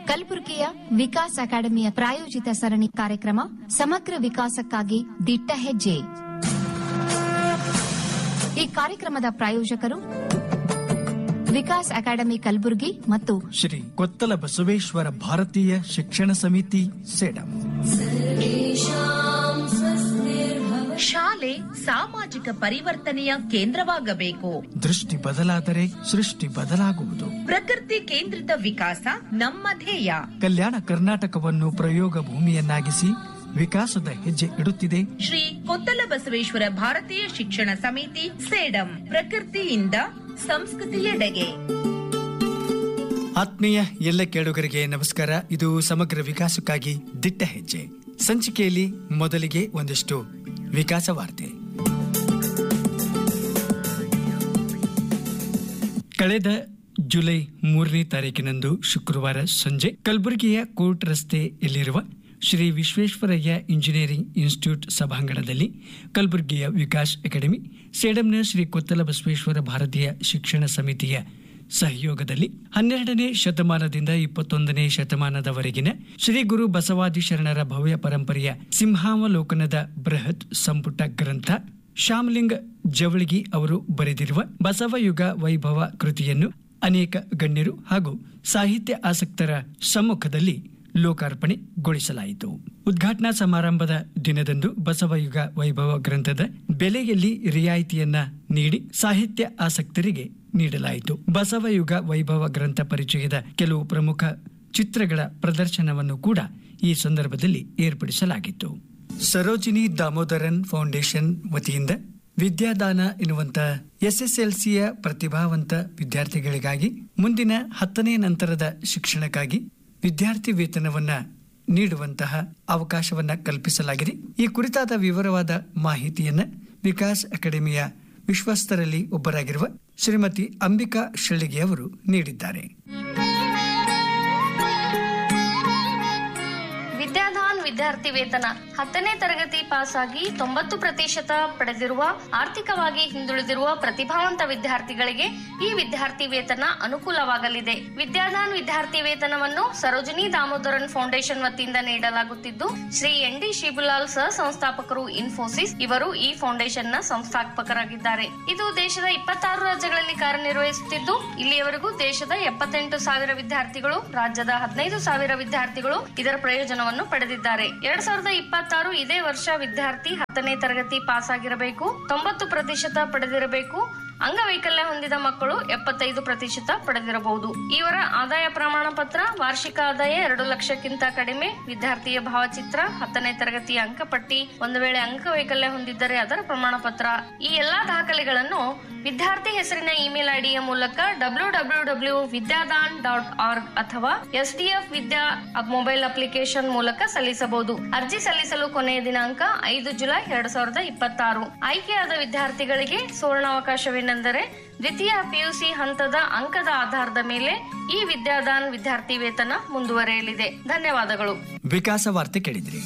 ಕಲಬುರಗಿಯ ವಿಕಾಸ್ ಅಕಾಡೆಮಿಯ ಪ್ರಾಯೋಜಿತ ಸರಣಿ ಕಾರ್ಯಕ್ರಮ ಸಮಗ್ರ ವಿಕಾಸಕ್ಕಾಗಿ ದಿಟ್ಟ ಹೆಜ್ಜೆ ಈ ಕಾರ್ಯಕ್ರಮದ ಪ್ರಾಯೋಜಕರು ವಿಕಾಸ್ ಅಕಾಡೆಮಿ ಕಲಬುರಗಿ ಮತ್ತು ಶ್ರೀ ಕೊತ್ತಲ ಬಸವೇಶ್ವರ ಭಾರತೀಯ ಶಿಕ್ಷಣ ಸಮಿತಿ ಸೇಡಂ ಶಾಲೆ ಸಾಮಾಜಿಕ ಪರಿವರ್ತನೆಯ ಕೇಂದ್ರವಾಗಬೇಕು ದೃಷ್ಟಿ ಬದಲಾದರೆ ಸೃಷ್ಟಿ ಬದಲಾಗುವುದು ಪ್ರಕೃತಿ ಕೇಂದ್ರಿತ ವಿಕಾಸ ನಮ್ಮ ಧ್ಯೇಯ ಕಲ್ಯಾಣ ಕರ್ನಾಟಕವನ್ನು ಪ್ರಯೋಗ ಭೂಮಿಯನ್ನಾಗಿಸಿ ವಿಕಾಸದ ಹೆಜ್ಜೆ ಇಡುತ್ತಿದೆ ಶ್ರೀ ಕೊತ್ತಲ ಬಸವೇಶ್ವರ ಭಾರತೀಯ ಶಿಕ್ಷಣ ಸಮಿತಿ ಸೇಡಂ ಪ್ರಕೃತಿಯಿಂದ ಸಂಸ್ಕೃತಿಯೆಡೆಗೆ ಆತ್ಮೀಯ ಎಲ್ಲ ಕೇಳುಗರಿಗೆ ನಮಸ್ಕಾರ ಇದು ಸಮಗ್ರ ವಿಕಾಸಕ್ಕಾಗಿ ದಿಟ್ಟ ಹೆಜ್ಜೆ ಸಂಚಿಕೆಯಲ್ಲಿ ಮೊದಲಿಗೆ ಒಂದಿಷ್ಟು ವಿಕಾಸ ವಾರ್ತೆ ಕಳೆದ ಜುಲೈ ಮೂರನೇ ತಾರೀಕಿನಂದು ಶುಕ್ರವಾರ ಸಂಜೆ ಕಲಬುರಗಿಯ ಕೋರ್ಟ್ ರಸ್ತೆಯಲ್ಲಿರುವ ಶ್ರೀ ವಿಶ್ವೇಶ್ವರಯ್ಯ ಇಂಜಿನಿಯರಿಂಗ್ ಇನ್ಸ್ಟಿಟ್ಯೂಟ್ ಸಭಾಂಗಣದಲ್ಲಿ ಕಲಬುರಗಿಯ ವಿಕಾಸ್ ಅಕಾಡೆಮಿ ಸೇಡಂನ ಶ್ರೀ ಕೊತ್ತಲ ಬಸವೇಶ್ವರ ಭಾರತೀಯ ಶಿಕ್ಷಣ ಸಮಿತಿಯ ಸಹಯೋಗದಲ್ಲಿ ಹನ್ನೆರಡನೇ ಶತಮಾನದಿಂದ ಇಪ್ಪತ್ತೊಂದನೇ ಶತಮಾನದವರೆಗಿನ ಶ್ರೀ ಗುರು ಬಸವಾದಿ ಶರಣರ ಭವ್ಯ ಪರಂಪರೆಯ ಸಿಂಹಾವಲೋಕನದ ಬೃಹತ್ ಸಂಪುಟ ಗ್ರಂಥ ಶ್ಯಾಮಲಿಂಗ ಜವಳಗಿ ಅವರು ಬರೆದಿರುವ ಬಸವಯುಗ ವೈಭವ ಕೃತಿಯನ್ನು ಅನೇಕ ಗಣ್ಯರು ಹಾಗೂ ಸಾಹಿತ್ಯ ಆಸಕ್ತರ ಸಮ್ಮುಖದಲ್ಲಿ ಲೋಕಾರ್ಪಣೆಗೊಳಿಸಲಾಯಿತು ಉದ್ಘಾಟನಾ ಸಮಾರಂಭದ ದಿನದಂದು ಬಸವಯುಗ ವೈಭವ ಗ್ರಂಥದ ಬೆಲೆಯಲ್ಲಿ ರಿಯಾಯಿತಿಯನ್ನ ನೀಡಿ ಸಾಹಿತ್ಯ ಆಸಕ್ತರಿಗೆ ನೀಡಲಾಯಿತು ಬಸವಯುಗ ವೈಭವ ಗ್ರಂಥ ಪರಿಚಯದ ಕೆಲವು ಪ್ರಮುಖ ಚಿತ್ರಗಳ ಪ್ರದರ್ಶನವನ್ನು ಕೂಡ ಈ ಸಂದರ್ಭದಲ್ಲಿ ಏರ್ಪಡಿಸಲಾಗಿತ್ತು ಸರೋಜಿನಿ ದಾಮೋದರನ್ ಫೌಂಡೇಶನ್ ವತಿಯಿಂದ ವಿದ್ಯಾದಾನ ಎನ್ನುವಂತ ಎಸ್ಎಸ್ಎಲ್ಸಿಯ ಪ್ರತಿಭಾವಂತ ವಿದ್ಯಾರ್ಥಿಗಳಿಗಾಗಿ ಮುಂದಿನ ಹತ್ತನೇ ನಂತರದ ಶಿಕ್ಷಣಕ್ಕಾಗಿ ವಿದ್ಯಾರ್ಥಿ ವೇತನವನ್ನ ನೀಡುವಂತಹ ಅವಕಾಶವನ್ನ ಕಲ್ಪಿಸಲಾಗಿದೆ ಈ ಕುರಿತಾದ ವಿವರವಾದ ಮಾಹಿತಿಯನ್ನ ವಿಕಾಸ್ ಅಕಾಡೆಮಿಯ ವಿಶ್ವಸ್ತರಲ್ಲಿ ಒಬ್ಬರಾಗಿರುವ ಶ್ರೀಮತಿ ಅಂಬಿಕಾ ಶಳ್ಳಿಗೆ ಅವರು ನೀಡಿದ್ದಾರೆ ವಿದ್ಯಾಧಾನ್ ವಿದ್ಯಾರ್ಥಿ ವೇತನ ಹತ್ತನೇ ತರಗತಿ ಪಾಸ್ ಆಗಿ ತೊಂಬತ್ತು ಪ್ರತಿಶತ ಪಡೆದಿರುವ ಆರ್ಥಿಕವಾಗಿ ಹಿಂದುಳಿದಿರುವ ಪ್ರತಿಭಾವಂತ ವಿದ್ಯಾರ್ಥಿಗಳಿಗೆ ಈ ವಿದ್ಯಾರ್ಥಿ ವೇತನ ಅನುಕೂಲವಾಗಲಿದೆ ವಿದ್ಯಾಧಾನ್ ವಿದ್ಯಾರ್ಥಿ ವೇತನವನ್ನು ಸರೋಜಿನಿ ದಾಮೋದರನ್ ಫೌಂಡೇಶನ್ ವತಿಯಿಂದ ನೀಡಲಾಗುತ್ತಿದ್ದು ಶ್ರೀ ಎನ್ ಡಿ ಶಿಬುಲಾಲ್ ಸಹ ಸಂಸ್ಥಾಪಕರು ಇನ್ಫೋಸಿಸ್ ಇವರು ಈ ಫೌಂಡೇಶನ್ ನ ಸಂಸ್ಥಾಪಕರಾಗಿದ್ದಾರೆ ಇದು ದೇಶದ ಇಪ್ಪತ್ತಾರು ರಾಜ್ಯಗಳಲ್ಲಿ ಕಾರ್ಯನಿರ್ವಹಿಸುತ್ತಿದ್ದು ಇಲ್ಲಿಯವರೆಗೂ ದೇಶದ ಎಪ್ಪತ್ತೆಂಟು ಸಾವಿರ ವಿದ್ಯಾರ್ಥಿಗಳು ರಾಜ್ಯದ ಹದಿನೈದು ಸಾವಿರ ವಿದ್ಯಾರ್ಥಿಗಳು ಇದರ ಪ್ರಯೋಜನವನ್ನು ಪಡೆದಿದ್ದಾರೆ ಎರಡ್ ಸಾವಿರದ ಇಪ್ಪತ್ತಾರು ಇದೇ ವರ್ಷ ವಿದ್ಯಾರ್ಥಿ ಹತ್ತನೇ ತರಗತಿ ಪಾಸ್ ಆಗಿರಬೇಕು ತೊಂಬತ್ತು ಪ್ರತಿಶತ ಪಡೆದಿರಬೇಕು ಅಂಗವೈಕಲ್ಯ ಹೊಂದಿದ ಮಕ್ಕಳು ಎಪ್ಪತ್ತೈದು ಪ್ರತಿಶತ ಪಡೆದಿರಬಹುದು ಇವರ ಆದಾಯ ಪ್ರಮಾಣ ಪತ್ರ ವಾರ್ಷಿಕ ಆದಾಯ ಎರಡು ಲಕ್ಷಕ್ಕಿಂತ ಕಡಿಮೆ ವಿದ್ಯಾರ್ಥಿಯ ಭಾವಚಿತ್ರ ಹತ್ತನೇ ತರಗತಿಯ ಅಂಕಪಟ್ಟಿ ಒಂದು ವೇಳೆ ಅಂಗವೈಕಲ್ಯ ಹೊಂದಿದ್ದರೆ ಅದರ ಪ್ರಮಾಣ ಪತ್ರ ಈ ಎಲ್ಲಾ ದಾಖಲೆಗಳನ್ನು ವಿದ್ಯಾರ್ಥಿ ಹೆಸರಿನ ಇಮೇಲ್ ಐಡಿಯ ಮೂಲಕ W W W Vidyadaan dot org ಅಥವಾ ಎಸ್ಡಿಎಫ್ ವಿದ್ಯಾ ಮೊಬೈಲ್ ಅಪ್ಲಿಕೇಶನ್ ಮೂಲಕ ಸಲ್ಲಿಸಬಹುದು ಅರ್ಜಿ ಸಲ್ಲಿಸಲು ಕೊನೆಯ ದಿನಾಂಕ ಐದು ಜುಲೈ ಎರಡ್ ಸಾವಿರದ ಇಪ್ಪತ್ತಾರು ಆಯ್ಕೆಯಾದ ವಿದ್ಯಾರ್ಥಿಗಳಿಗೆ ಸುವರ್ಣಾವಕಾಶವೇನೆಂದರೆ ದ್ವಿತೀಯ ಪಿಯುಸಿ ಹಂತದ ಅಂಕದ ಆಧಾರದ ಮೇಲೆ ಈ ವಿದ್ಯಾದಾನ್ ವಿದ್ಯಾರ್ಥಿ ವೇತನ ಮುಂದುವರೆಯಲಿದೆ ಧನ್ಯವಾದಗಳು ವಿಕಾಸ ವಾರ್ತೆ ಕೇಳಿದ್ರಿ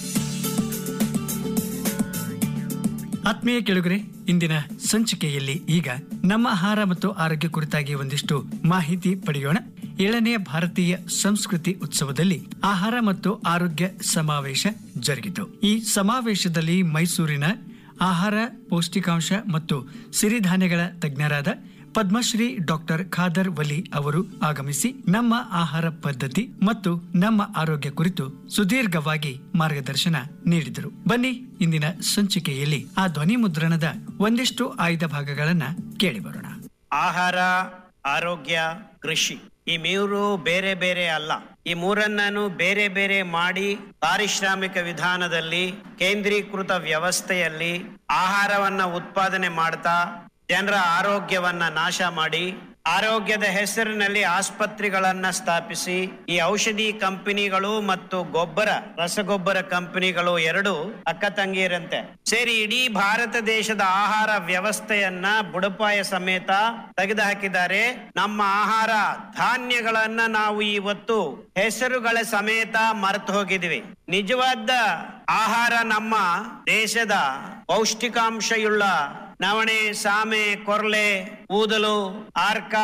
ಆತ್ಮೀಯ ಕೆಳಗರೆ ಇಂದಿನ ಸಂಚಿಕೆಯಲ್ಲಿ ಈಗ ನಮ್ಮ ಆಹಾರ ಮತ್ತು ಆರೋಗ್ಯ ಕುರಿತಾಗಿ ಒಂದಿಷ್ಟು ಮಾಹಿತಿ ಪಡೆಯೋಣ ಏಳನೇ ಭಾರತೀಯ ಸಂಸ್ಕೃತಿ ಉತ್ಸವದಲ್ಲಿ ಆಹಾರ ಮತ್ತು ಆರೋಗ್ಯ ಸಮಾವೇಶ ಜರುಗಿತು ಈ ಸಮಾವೇಶದಲ್ಲಿ ಮೈಸೂರಿನ ಆಹಾರ ಪೌಷ್ಟಿಕಾಂಶ ಮತ್ತು ಸಿರಿಧಾನ್ಯಗಳ ತಜ್ಞರಾದ ಪದ್ಮಶ್ರೀ ಡಾಕ್ಟರ್ ಖಾದರ್ ವಲಿ ಅವರು ಆಗಮಿಸಿ ನಮ್ಮ ಆಹಾರ ಪದ್ಧತಿ ಮತ್ತು ನಮ್ಮ ಆರೋಗ್ಯ ಕುರಿತು ಸುದೀರ್ಘವಾಗಿ ಮಾರ್ಗದರ್ಶನ ನೀಡಿದರು ಬನ್ನಿ ಇಂದಿನ ಸಂಚಿಕೆಯಲ್ಲಿ ಆ ಧ್ವನಿ ಮುದ್ರಣದ ಒಂದಿಷ್ಟು ಆಯ್ದ ಭಾಗಗಳನ್ನ ಕೇಳಿ ಬರೋಣ ಆಹಾರ ಆರೋಗ್ಯ ಕೃಷಿ ಈ ಮೂರು ಬೇರೆ ಬೇರೆ ಅಲ್ಲ ಈ ಮೂರನ್ನನು ಬೇರೆ ಬೇರೆ ಮಾಡಿ ಪಾರಿಶ್ರಾಮಿಕ ವಿಧಾನದಲ್ಲಿ ಕೇಂದ್ರೀಕೃತ ವ್ಯವಸ್ಥೆಯಲ್ಲಿ ಆಹಾರವನ್ನ ಉತ್ಪಾದನೆ ಮಾಡ್ತಾ ಜನರ ಆರೋಗ್ಯವನ್ನ ನಾಶ ಮಾಡಿ ಆರೋಗ್ಯದ ಹೆಸರಿನಲ್ಲಿ ಆಸ್ಪತ್ರೆಗಳನ್ನ ಸ್ಥಾಪಿಸಿ ಈ ಔಷಧಿ ಕಂಪನಿಗಳು ಮತ್ತು ಗೊಬ್ಬರ ರಸಗೊಬ್ಬರ ಕಂಪನಿಗಳು ಎರಡು ಅಕ್ಕ ತಂಗಿಯರಂತೆ ಸೇರಿ ಇಡೀ ಭಾರತ ದೇಶದ ಆಹಾರ ವ್ಯವಸ್ಥೆಯನ್ನ ಬುಡಪಾಯ ಸಮೇತ ತೆಗೆದು ಹಾಕಿದ್ದಾರೆ ನಮ್ಮ ಆಹಾರ ಧಾನ್ಯಗಳನ್ನ ನಾವು ಇವತ್ತು ಹೆಸರುಗಳ ಸಮೇತ ಮರೆತು ಹೋಗಿದ್ವಿ ನಿಜವಾದ ಆಹಾರ ನಮ್ಮ ದೇಶದ ಪೌಷ್ಟಿಕಾಂಶಯುಳ್ಳ ನವಣೆ ಸಾಮೆ ಕೊರ್ಲೆ ಊದಲು ಆರ್ಕ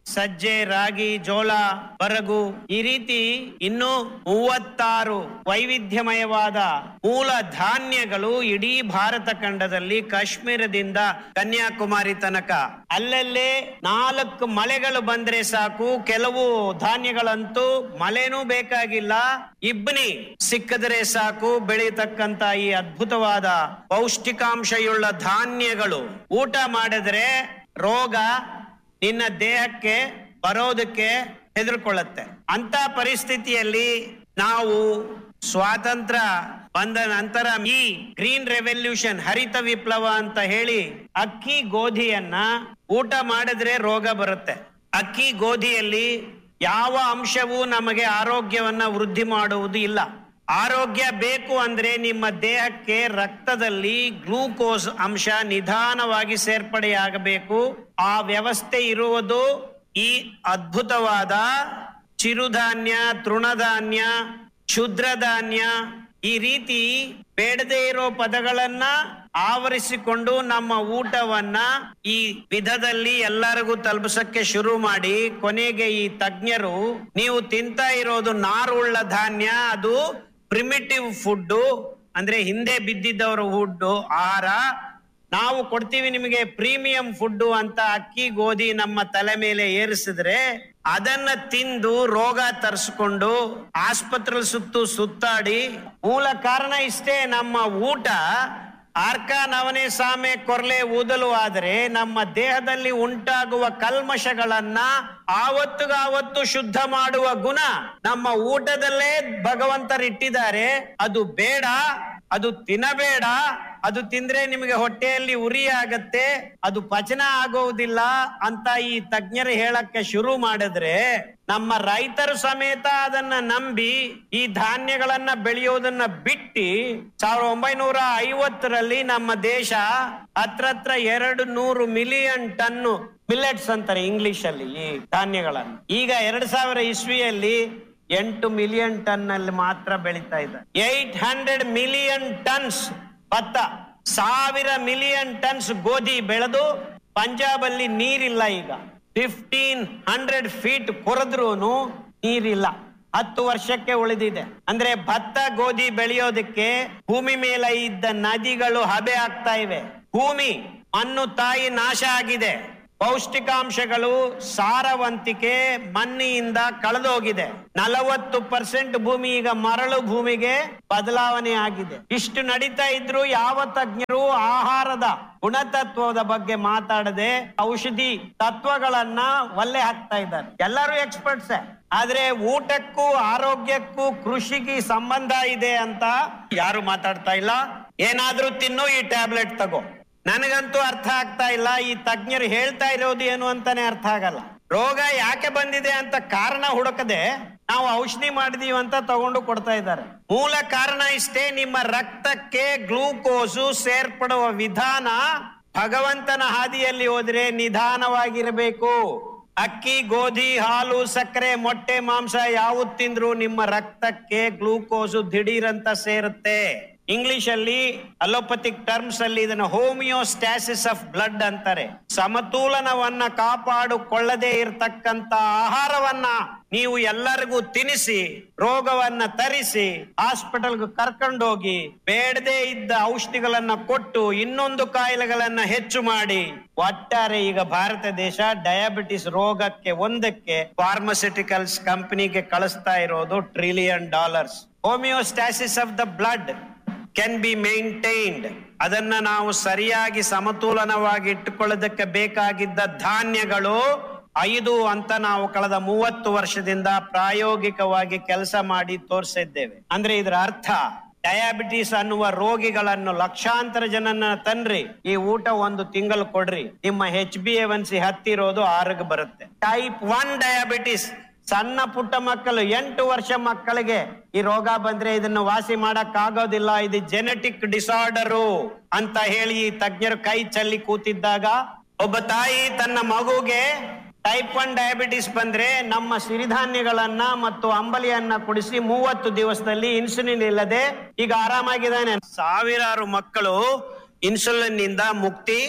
ಸಜ್ಜೆ ರಾಗಿ ಜೋಳ ಬರಗು ಈ ರೀತಿ ಇನ್ನು ಮೂವತ್ತಾರು ವೈವಿಧ್ಯಮಯವಾದ ಮೂಲ ಧಾನ್ಯಗಳು ಇಡೀ ಭಾರತ ಖಂಡದಲ್ಲಿ ಕಾಶ್ಮೀರದಿಂದ ಕನ್ಯಾಕುಮಾರಿ ತನಕ ಅಲ್ಲಲ್ಲೇ ನಾಲ್ಕು ಮಳೆಗಳು ಬಂದ್ರೆ ಸಾಕು ಕೆಲವು ಧಾನ್ಯಗಳಂತೂ ಮಳೆನೂ ಬೇಕಾಗಿಲ್ಲ ಇಬ್ಬನಿ ಸಿಕ್ಕಿದ್ರೆ ಸಾಕು ಬೆಳೀತಕ್ಕಂತ ಈ ಅದ್ಭುತವಾದ ಪೌಷ್ಟಿಕಾಂಶಯುಳ್ಳ ಧಾನ್ಯಗಳು ಊಟ ಮಾಡಿದ್ರೆ ರೋಗ ನಿನ್ನ ದೇಹಕ್ಕೆ ಬರೋದಕ್ಕೆ ಹೆದರ್ಕೊಳ್ಳುತ್ತೆ ಅಂತ ಪರಿಸ್ಥಿತಿಯಲ್ಲಿ ನಾವು ಸ್ವಾತಂತ್ರ್ಯ ಬಂದ ನಂತರ ಈ ಗ್ರೀನ್ ರೆವಲ್ಯೂಷನ್ ಹರಿತ ವಿಪ್ಲವ ಅಂತ ಹೇಳಿ ಅಕ್ಕಿ ಗೋಧಿಯನ್ನ ಊಟ ಮಾಡಿದ್ರೆ ರೋಗ ಬರುತ್ತೆ ಅಕ್ಕಿ ಗೋಧಿಯಲ್ಲಿ ಯಾವ ಅಂಶವೂ ನಮಗೆ ಆರೋಗ್ಯವನ್ನ ವೃದ್ಧಿ ಮಾಡುವುದು ಇಲ್ಲ ಆರೋಗ್ಯ ಬೇಕು ಅಂದ್ರೆ ನಿಮ್ಮ ದೇಹಕ್ಕೆ ರಕ್ತದಲ್ಲಿ ಗ್ಲೂಕೋಸ್ ಅಂಶ ನಿಧಾನವಾಗಿ ಸೇರ್ಪಡೆಯಾಗಬೇಕು ಆ ವ್ಯವಸ್ಥೆ ಇರುವುದು ಈ ಅದ್ಭುತವಾದ ಚಿರುಧಾನ್ಯ ತೃಣಧಾನ್ಯ ಕ್ಷುದ್ರಧಾನ್ಯ ಈ ರೀತಿ ಬೇಡದೇ ಇರೋ ಪದಗಳನ್ನ ಆವರಿಸಿಕೊಂಡು ನಮ್ಮ ಊಟವನ್ನ ಈ ವಿಧದಲ್ಲಿ ಎಲ್ಲರಿಗೂ ತಲುಪಿಸಕ್ಕೆ ಶುರು ಮಾಡಿ ಕೊನೆಗೆ ಈ ತಜ್ಞರು ನೀವು ತಿಂತ ಇರೋದು ನಾರುಳ್ಳ ಧಾನ್ಯ ಅದು ಪ್ರಿಮಿಟಿವ್ ಫುಡ್ ಅಂದ್ರೆ ಹಿಂದೆ ಬಿದ್ದಿದ್ದವರ ಫುಡ್ ಆಹಾರ ನಾವು ಕೊಡ್ತೀವಿ ನಿಮಗೆ ಪ್ರೀಮಿಯಂ ಫುಡ್ ಅಂತ ಅಕ್ಕಿ ಗೋಧಿ ನಮ್ಮ ತಲೆ ಮೇಲೆ ಏರಿಸಿದ್ರೆ ಅದನ್ನ ತಿಂದು ರೋಗ ತರಿಸ್ಕೊಂಡು ಆಸ್ಪತ್ರೆ ಸುತ್ತು ಸುತ್ತಾಡಿ ಮೂಲ ಕಾರಣ ಇಷ್ಟೇ ನಮ್ಮ ಊಟ ಆರ್ಕ ನವನೆ ಸಾಮೆ ಕೊರ್ಲೆ ಊದಲು ಆದರೆ ನಮ್ಮ ದೇಹದಲ್ಲಿ ಉಂಟಾಗುವ ಕಲ್ಮಶಗಳನ್ನ ಆವತ್ತುಗಾವತ್ತು ಶುದ್ಧ ಮಾಡುವ ಗುಣ ನಮ್ಮ ಊಟದಲ್ಲೇ ಭಗವಂತರಿಟ್ಟಿದ್ದಾರೆ ಅದು ಬೇಡ ಅದು ತಿನ್ನಬೇಡ ಅದು ತಿಂದ್ರೆ ನಿಮಗೆ ಹೊಟ್ಟೆಯಲ್ಲಿ ಉರಿ ಆಗತ್ತೆ ಅದು ಪಚನ ಆಗೋದಿಲ್ಲ ಅಂತ ಈ ತಜ್ಞರು ಹೇಳಕ್ಕೆ ಶುರು ಮಾಡಿದ್ರೆ ನಮ್ಮ ರೈತರು ಸಮೇತ ಅದನ್ನ ನಂಬಿ ಈ ಧಾನ್ಯಗಳನ್ನ ಬೆಳೆಯೋದನ್ನ ಬಿಟ್ಟಿ ಸಾವಿರದ ಒಂಬೈನೂರ ಐವತ್ತರಲ್ಲಿ ನಮ್ಮ ದೇಶ ಹತ್ರತ್ರ ಎರಡು ನೂರು ಮಿಲಿಯನ್ ಟನ್ನು ಮಿಲೆಟ್ಸ್ ಅಂತಾರೆ ಇಂಗ್ಲಿಷ್ ಅಲ್ಲಿ ಈ ಧಾನ್ಯಗಳನ್ನು ಈಗ ಎರಡ್ ಸಾವಿರ ಇಸ್ವಿಯಲ್ಲಿ ಎಂಟು ಮಿಲಿಯನ್ ಟನ್ ಅಲ್ಲಿ ಮಾತ್ರ ಬೆಳೀತಾ ಇದ್ದಾರೆ ಏಟ್ ಹಂಡ್ರೆಡ್ ಮಿಲಿಯನ್ ಟನ್ಸ್ ಭತ್ತ ಸಾವಿರ ಮಿಲಿಯನ್ ಟನ್ಸ್ ಗೋಧಿ ಬೆಳೆದು ಪಂಜಾಬ್ ಅಲ್ಲಿ ನೀರಿಲ್ಲ ಈಗ ಫಿಫ್ಟೀನ್ ಹಂಡ್ರೆಡ್ ಫೀಟ್ ಕೊರೆದ್ರೂ ನೀರಿಲ್ಲ ಹತ್ತು ವರ್ಷಕ್ಕೆ ಉಳಿದಿದೆ ಅಂದ್ರೆ ಭತ್ತ ಗೋಧಿ ಬೆಳೆಯೋದಕ್ಕೆ ಭೂಮಿ ಮೇಲೆ ಇದ್ದ ನದಿಗಳು ಹಬೆ ಆಗ್ತಾ ಇವೆ ಭೂಮಿ ಮಣ್ಣು ತಾಯಿ ನಾಶ ಆಗಿದೆ ಪೌಷ್ಟಿಕಾಂಶಗಳು ಸಾರವಂತಿಕೆ ಮಣ್ಣಿಯಿಂದ ಕಳೆದೋಗಿದೆ ನಲವತ್ತು ಪರ್ಸೆಂಟ್ ಭೂಮಿ ಈಗ ಮರಳು ಭೂಮಿಗೆ ಬದಲಾವಣೆ ಆಗಿದೆ ಇಷ್ಟು ನಡೀತಾ ಇದ್ರು ಯಾವ ತಜ್ಞರು ಆಹಾರದ ಗುಣತತ್ವದ ಬಗ್ಗೆ ಮಾತಾಡದೆ ಔಷಧಿ ತತ್ವಗಳನ್ನ ಒಲ್ಲೆ ಹಾಕ್ತಾ ಇದ್ದಾರೆ ಎಲ್ಲರೂ ಎಕ್ಸ್ಪರ್ಟ್ಸ್ ಆದ್ರೆ ಊಟಕ್ಕೂ ಆರೋಗ್ಯಕ್ಕೂ ಕೃಷಿಗೆ ಸಂಬಂಧ ಇದೆ ಅಂತ ಯಾರು ಮಾತಾಡ್ತಾ ಇಲ್ಲ ಏನಾದ್ರೂ ತಿನ್ನು ಈ ಟ್ಯಾಬ್ಲೆಟ್ ತಗೋ ನನಗಂತೂ ಅರ್ಥ ಆಗ್ತಾ ಇಲ್ಲ ಈ ತಜ್ಞರು ಹೇಳ್ತಾ ಇರೋದು ಏನು ಅಂತಾನೆ ಅರ್ಥ ಆಗಲ್ಲ ರೋಗ ಯಾಕೆ ಬಂದಿದೆ ಅಂತ ಕಾರಣ ಹುಡುಕದೆ ನಾವು ಔಷಧಿ ಮಾಡಿದೀವಿ ಅಂತ ತಗೊಂಡು ಕೊಡ್ತಾ ಇದ್ದಾರೆ ಮೂಲ ಕಾರಣ ಇಷ್ಟೇ ನಿಮ್ಮ ರಕ್ತಕ್ಕೆ ಗ್ಲೂಕೋಸು ಸೇರ್ಪಡುವ ವಿಧಾನ ಭಗವಂತನ ಹಾದಿಯಲ್ಲಿ ಹೋದ್ರೆ ನಿಧಾನವಾಗಿರಬೇಕು ಅಕ್ಕಿ ಗೋಧಿ ಹಾಲು ಸಕ್ಕರೆ ಮೊಟ್ಟೆ ಮಾಂಸ ಯಾವುದು ತಿಂದ್ರು ನಿಮ್ಮ ರಕ್ತಕ್ಕೆ ಗ್ಲೂಕೋಸು ದಿಢೀರಂತ ಸೇರುತ್ತೆ ಇಂಗ್ಲಿಷ್ ಅಲ್ಲಿ ಅಲೋಪತಿಕ್ ಟರ್ಮ್ಸ್ ಅಲ್ಲಿ ಇದನ್ನ ಹೋಮಿಯೋಸ್ಟಾಸಿಸ್ ಆಫ್ ಬ್ಲಡ್ ಅಂತಾರೆ ಸಮತೋಲನವನ್ನ ಕಾಪಾಡಿಕೊಳ್ಳದೆ ಇರತಕ್ಕಂತ ಆಹಾರವನ್ನ ನೀವು ಎಲ್ಲರಿಗೂ ತಿನ್ನಿಸಿ ರೋಗವನ್ನ ತರಿಸಿ ಹಾಸ್ಪಿಟಲ್ಗೆ ಕರ್ಕೊಂಡೋಗಿ ಬೇಡದೇ ಇದ್ದ ಔಷಧಿಗಳನ್ನ ಕೊಟ್ಟು ಇನ್ನೊಂದು ಕಾಯಿಲೆಗಳನ್ನ ಹೆಚ್ಚು ಮಾಡಿ ಒಟ್ಟಾರೆ ಈಗ ಭಾರತ ದೇಶ ಡಯಾಬಿಟಿಸ್ ರೋಗಕ್ಕೆ ಒಂದಕ್ಕೆ ಫಾರ್ಮಸ್ಯೂಟಿಕಲ್ಸ್ ಕಂಪನಿಗೆ ಕಳಿಸ್ತಾ ಇರೋದು trillion dollars homeostasis of the blood can be maintained ಅದನ್ನ ನಾವು ಸರಿಯಾಗಿ ಸಮತೋಲನವಾಗಿ ಇಟ್ಟುಕೊಳ್ಳೋದಕ್ಕೆ ಬೇಕಾಗಿದ್ದ ಧಾನ್ಯಗಳು ಐದು ಅಂತ ನಾವು ಕಳೆದ ಮೂವತ್ತು ವರ್ಷದಿಂದ ಪ್ರಾಯೋಗಿಕವಾಗಿ ಕೆಲಸ ಮಾಡಿ ತೋರಿಸಿದ್ದೇವೆ ಅಂದ್ರೆ ಇದರ ಅರ್ಥ ಡಯಾಬಿಟಿಸ್ ಅನ್ನುವ ರೋಗಿಗಳನ್ನು ಲಕ್ಷಾಂತರ ಜನನ ತನ್ರಿ ಈ ಊಟ ಒಂದು ತಿಂಗಳು ಕೊಡ್ರಿ ನಿಮ್ಮ ಹೆಚ್ ಬಿ ಎನ್ ಸಿ ಹತ್ತಿರೋದು ಆರೋಗ್ಯ ಬರುತ್ತೆ ಟೈಪ್ ಒನ್ ಡಯಾಬಿಟಿಸ್ ಸಣ್ಣ ಪುಟ್ಟ ಮಕ್ಕಳು ಎಂಟು ವರ್ಷ ಮಕ್ಕಳಿಗೆ ಈ ರೋಗ ಬಂದ್ರೆ ಇದನ್ನ ವಾಸಿ ಮಾಡಕ್ ಆಗೋದಿಲ್ಲ ಇದು ಜೆನೆಟಿಕ್ ಡಿಸಾರ್ಡರು ಅಂತ ಹೇಳಿ ಈ ತಜ್ಞರು ಕೈ ಚಲ್ಲಿ ಕೂತಿದ್ದಾಗ ಒಬ್ಬ ತಾಯಿ ತನ್ನ ಮಗುಗೆ ಟೈಪ್ ಒನ್ ಡಯಾಬಿಟಿಸ್ ಬಂದ್ರೆ ನಮ್ಮ ಸಿರಿಧಾನ್ಯಗಳನ್ನ ಮತ್ತು ಅಂಬಲಿಯನ್ನ ಕುಡಿಸಿ ಮೂವತ್ತು ದಿವಸದಲ್ಲಿ ಇನ್ಸುಲಿನ್ ಇಲ್ಲದೆ ಈಗ ಆರಾಮಾಗಿದ್ದಾನೆ ಸಾವಿರಾರು ಮಕ್ಕಳು ಇನ್ಸುಲಿನ್ ನಿಂದ ಮುಕ್ತಿ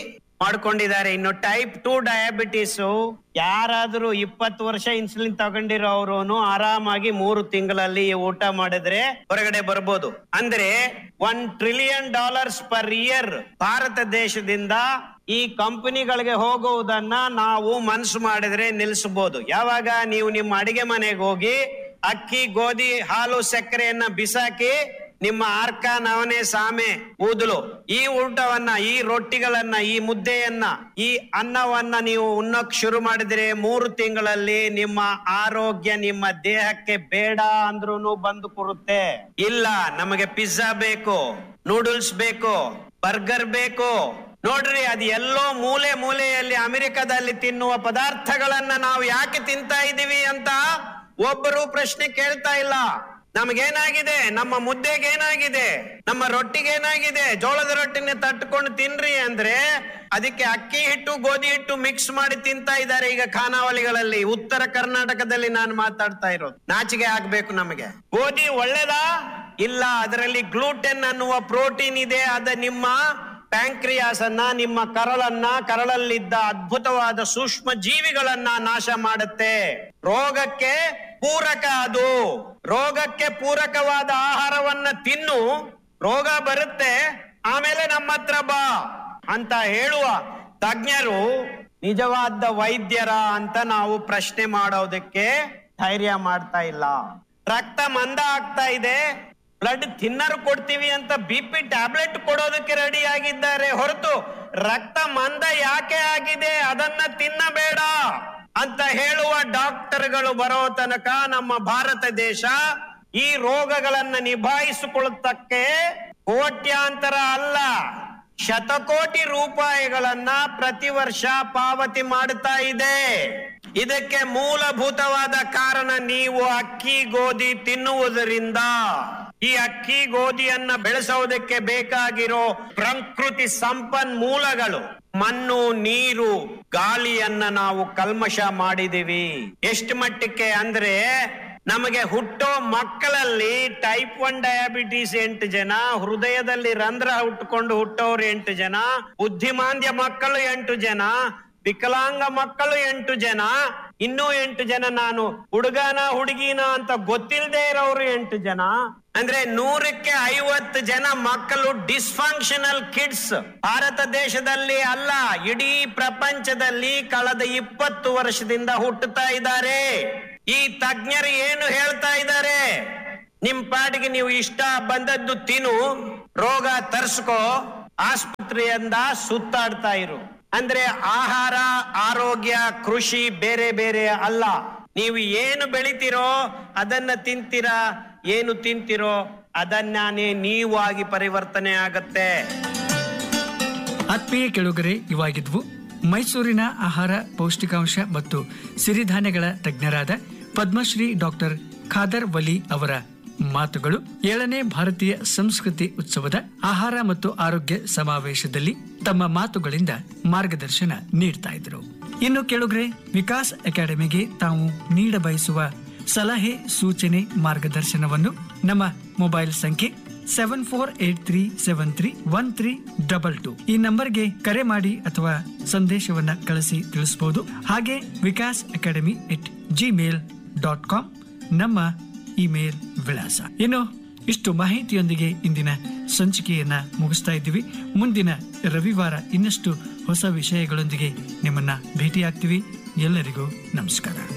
ಮಾಡ್ಕೊಂಡಿದ್ದಾರೆ ಇನ್ನು ಟೈಪ್ ಟು ಡಯಾಬಿಟಿಸ್ ಯಾರಾದ್ರೂ ಇಪ್ಪತ್ತು ವರ್ಷ ಇನ್ಸುಲಿನ್ ತಗೊಂಡಿರೋರು ಆರಾಮಾಗಿ ಮೂರು ತಿಂಗಳಲ್ಲಿ ಊಟ ಮಾಡಿದ್ರೆ ಹೊರಗಡೆ ಬರ್ಬೋದು ಅಂದ್ರೆ one trillion dollars per year ಭಾರತ ದೇಶದಿಂದ ಈ ಕಂಪನಿಗಳಿಗೆ ಹೋಗುವುದನ್ನ ನಾವು ಮನ್ಸು ಮಾಡಿದ್ರೆ ನಿಲ್ಲಿಸಬಹುದು ಯಾವಾಗ ನೀವು ನಿಮ್ಮ ಅಡಿಗೆ ಮನೆಗೆ ಹೋಗಿ ಅಕ್ಕಿ ಗೋಧಿ ಹಾಲು ಸಕ್ಕರೆಯನ್ನ ಬಿಸಾಕಿ ನಿಮ್ಮ ಆರ್ಕ ನವನೆ ಸಾಮೆ ಊದಲು ಈ ಊಟವನ್ನ ಈ ರೊಟ್ಟಿಗಳನ್ನ ಈ ಮುದ್ದೆಯನ್ನ ಈ ಅನ್ನವನ್ನ ನೀವು ಉಣ್ಣಕ್ ಶುರು ಮಾಡಿದ್ರೆ ಮೂರು ತಿಂಗಳಲ್ಲಿ ನಿಮ್ಮ ಆರೋಗ್ಯ ನಿಮ್ಮ ದೇಹಕ್ಕೆ ಬೇಡ ಅಂದ್ರೂ ಬಂದು ಕೂರುತ್ತೆ ಇಲ್ಲ ನಮಗೆ ಪಿಜ್ಜಾ ಬೇಕು ನೂಡಲ್ಸ್ ಬೇಕು ಬರ್ಗರ್ ಬೇಕು ನೋಡ್ರಿ ಅದು ಎಲ್ಲೋ ಮೂಲೆ ಮೂಲೆಯಲ್ಲಿ ಅಮೆರಿಕದಲ್ಲಿ ತಿನ್ನುವ ಪದಾರ್ಥಗಳನ್ನ ನಾವು ಯಾಕೆ ತಿಂತಾ ಇದೀವಿ ಅಂತ ಒಬ್ಬರು ಪ್ರಶ್ನೆ ಕೇಳ್ತಾ ಇಲ್ಲ ನಮಗೇನಾಗಿದೆ ನಮ್ಮ ಮುದ್ದೆಗೆ ಏನಾಗಿದೆ ನಮ್ಮ ರೊಟ್ಟಿಗೆ ಏನಾಗಿದೆ ಜೋಳದ ರೊಟ್ಟಿನ ತಟ್ಕೊಂಡು ತಿನ್ರಿ ಅಂದ್ರೆ ಅದಕ್ಕೆ ಅಕ್ಕಿ ಹಿಟ್ಟು ಗೋಧಿ ಹಿಟ್ಟು ಮಿಕ್ಸ್ ಮಾಡಿ ತಿಂತಾ ಇದ್ದಾರೆ ಈಗ ಖಾನಾವಳಿಗಳಲ್ಲಿ ಉತ್ತರ ಕರ್ನಾಟಕದಲ್ಲಿ ನಾನು ಮಾತಾಡ್ತಾ ಇರೋದು ನಾಚಿಕೆ ಆಗ್ಬೇಕು ನಮಗೆ ಗೋಧಿ ಒಳ್ಳೇದಾ ಇಲ್ಲ ಅದರಲ್ಲಿ ಗ್ಲೂಟೆನ್ ಅನ್ನುವ ಪ್ರೋಟೀನ್ ಇದೆ ಅದ ನಿಮ್ಮ ಪ್ಯಾಂಕ್ರಿಯಾಸ್ ಅನ್ನ ನಿಮ್ಮ ಕರಳನ್ನ ಕರಳಲ್ಲಿದ್ದ ಅದ್ಭುತವಾದ ಸೂಕ್ಷ್ಮ ಜೀವಿಗಳನ್ನ ನಾಶ ಮಾಡುತ್ತೆ ರೋಗಕ್ಕೆ ಪೂರಕ ಅದು ರೋಗಕ್ಕೆ ಪೂರಕವಾದ ಆಹಾರವನ್ನ ತಿನ್ನು ರೋಗ ಬರುತ್ತೆ ಆಮೇಲೆ ನಮ್ಮ ಹತ್ರ ಬಾ ಅಂತ ಹೇಳುವ ತಜ್ಞರು ನಿಜವಾದ ವೈದ್ಯರ ಅಂತ ನಾವು ಪ್ರಶ್ನೆ ಮಾಡೋದಕ್ಕೆ ಧೈರ್ಯ ಮಾಡ್ತಾ ಇಲ್ಲ ರಕ್ತ ಮಂದ ಆಗ್ತಾ ಇದೆ ಬ್ಲಡ್ ಥಿನ್ನರ್ ಕೊಡ್ತೀವಿ ಅಂತ ಬಿ ಪಿ ಟ್ಯಾಬ್ಲೆಟ್ ಕೊಡೋದಕ್ಕೆ ರೆಡಿ ಆಗಿದ್ದಾರೆ ಹೊರತು ರಕ್ತ ಮಂದ ಯಾಕೆ ಆಗಿದೆ ಅದನ್ನ ತಿನ್ನಬೇಡ ಅಂತ ಹೇಳುವ ಡಾಕ್ಟರ್ಗಳು ಬರೋ ತನಕ ನಮ್ಮ ಭಾರತ ದೇಶ ಈ ರೋಗಗಳನ್ನ ನಿಭಾಯಿಸಿಕೊಳ್ಳುತ್ತಕ್ಕೆ ಕೋಟ್ಯಾಂತರ ಅಲ್ಲ ಶತಕೋಟಿ ರೂಪಾಯಿಗಳನ್ನ ಪ್ರತಿ ವರ್ಷ ಪಾವತಿ ಮಾಡ್ತಾ ಇದೆ ಇದಕ್ಕೆ ಮೂಲಭೂತವಾದ ಕಾರಣ ನೀವು ಅಕ್ಕಿ ಗೋಧಿ ತಿನ್ನುವುದರಿಂದ ಈ ಅಕ್ಕಿ ಗೋಧಿಯನ್ನ ಬೆಳೆಸೋದಕ್ಕೆ ಬೇಕಾಗಿರೋ ಪ್ರಕೃತಿ ಸಂಪನ್ಮೂಲಗಳು ಮಣ್ಣು ನೀರು ಗಾಳಿಯನ್ನ ನಾವು ಕಲ್ಮಶ ಮಾಡಿದೀವಿ ಎಷ್ಟು ಮಟ್ಟಕ್ಕೆ ಅಂದ್ರೆ ನಮಗೆ ಹುಟ್ಟೋ ಮಕ್ಕಳಲ್ಲಿ ಟೈಪ್ ಒನ್ ಡಯಾಬಿಟೀಸ್ ಎಂಟು ಜನ ಹೃದಯದಲ್ಲಿ ರಂಧ್ರ ಹುಟ್ಟುಕೊಂಡು ಹುಟ್ಟೋರು ಎಂಟು ಜನ ಬುದ್ಧಿಮಾಂದ್ಯ ಮಕ್ಕಳು ಎಂಟು ಜನ ವಿಕಲಾಂಗ ಮಕ್ಕಳು ಎಂಟು ಜನ ಇನ್ನೂ ಎಂಟು ಜನ ನಾನು ಹುಡುಗನ ಹುಡುಗಿನ ಅಂತ ಗೊತ್ತಿಲ್ಲದೆ ಇರೋರು ಎಂಟು ಜನ ಅಂದ್ರೆ ನೂರಕ್ಕೆ ಐವತ್ತು ಜನ ಮಕ್ಕಳು ಡಿಸ್ಫಂಕ್ಷನಲ್ ಕಿಡ್ಸ್ ಭಾರತ ದೇಶದಲ್ಲಿ ಅಲ್ಲ ಇಡೀ ಪ್ರಪಂಚದಲ್ಲಿ ಕಳೆದ ಇಪ್ಪತ್ತು ವರ್ಷದಿಂದ ಹುಟ್ಟುತ್ತಾ ಇದ್ದಾರೆ ಈ ತಜ್ಞರು ಏನು ಹೇಳ್ತಾ ಇದ್ದಾರೆ ನಿಮ್ ಪಾಟಿಗೆ ನೀವು ಇಷ್ಟ ಬಂದದ್ದು ತಿನ್ನು ರೋಗ ತರ್ಸ್ಕೋ ಆಸ್ಪತ್ರೆಯಿಂದ ಸುತ್ತಾಡ್ತಾ ಇರು ಅಂದ್ರೆ ಆಹಾರ ಆರೋಗ್ಯ ಕೃಷಿ ಬೇರೆ ಬೇರೆ ಅಲ್ಲ ನೀವು ಏನು ಬೆಳಿತೀರೋ ಅದನ್ನ ತಿಂತೀರಾ ಏನು ತಿಂತೀರೋ ಅದನ್ನೇ ನೀವು ಆಗಿ ಪರಿವರ್ತನೆ ಆಗತ್ತೆ ಆತ್ಮೀಯ ಕೆಳುಗರೆ ಇವಾಗಿದ್ವು ಮೈಸೂರಿನ ಆಹಾರ ಪೌಷ್ಟಿಕಾಂಶ ಮತ್ತು ಸಿರಿಧಾನ್ಯಗಳ ತಜ್ಞರಾದ ಪದ್ಮಶ್ರೀ ಡಾಕ್ಟರ್ ಖಾದರ್ ವಲಿ ಅವರ ಮಾತುಗಳು ಏಳನೇ ಭಾರತೀಯ ಸಂಸ್ಕೃತಿ ಉತ್ಸವದ ಆಹಾರ ಮತ್ತು ಆರೋಗ್ಯ ಸಮಾವೇಶದಲ್ಲಿ ತಮ್ಮ ಮಾತುಗಳಿಂದ ಮಾರ್ಗದರ್ಶನ ನೀಡ್ತಾ ಇದ್ರು ಇನ್ನು ಕೆಳುಗ್ರೆ ವಿಕಾಸ್ ಅಕಾಡೆಮಿಗೆ ತಾವು ನೀಡ ಬಯಸುವ ಸಲಹೆ ಸೂಚನೆ ಮಾರ್ಗದರ್ಶನವನ್ನು ನಮ್ಮ ಮೊಬೈಲ್ ಸಂಖ್ಯೆ seven four eight three seven three one three double two ಈ ನಂಬರ್ಗೆ ಕರೆ ಮಾಡಿ ಅಥವಾ ಸಂದೇಶವನ್ನ ಕಳಿಸಿ ತಿಳಿಸಬಹುದು ಹಾಗೆ Vikas academy at Gmail dot com ನಮ್ಮ ಇಮೇಲ್ ವಿಳಾಸ ಇನ್ನು ಇಷ್ಟು ಮಾಹಿತಿಯೊಂದಿಗೆ ಇಂದಿನ ಸಂಚಿಕೆಯನ್ನ ಮುಗಿಸ್ತಾ ಇದ್ದೀವಿ ಮುಂದಿನ ರವಿವಾರ ಇನ್ನಷ್ಟು ಹೊಸ ವಿಷಯಗಳೊಂದಿಗೆ ನಿಮ್ಮನ್ನ ಭೇಟಿಯಾಗ್ತೀವಿ ಎಲ್ಲರಿಗೂ ನಮಸ್ಕಾರ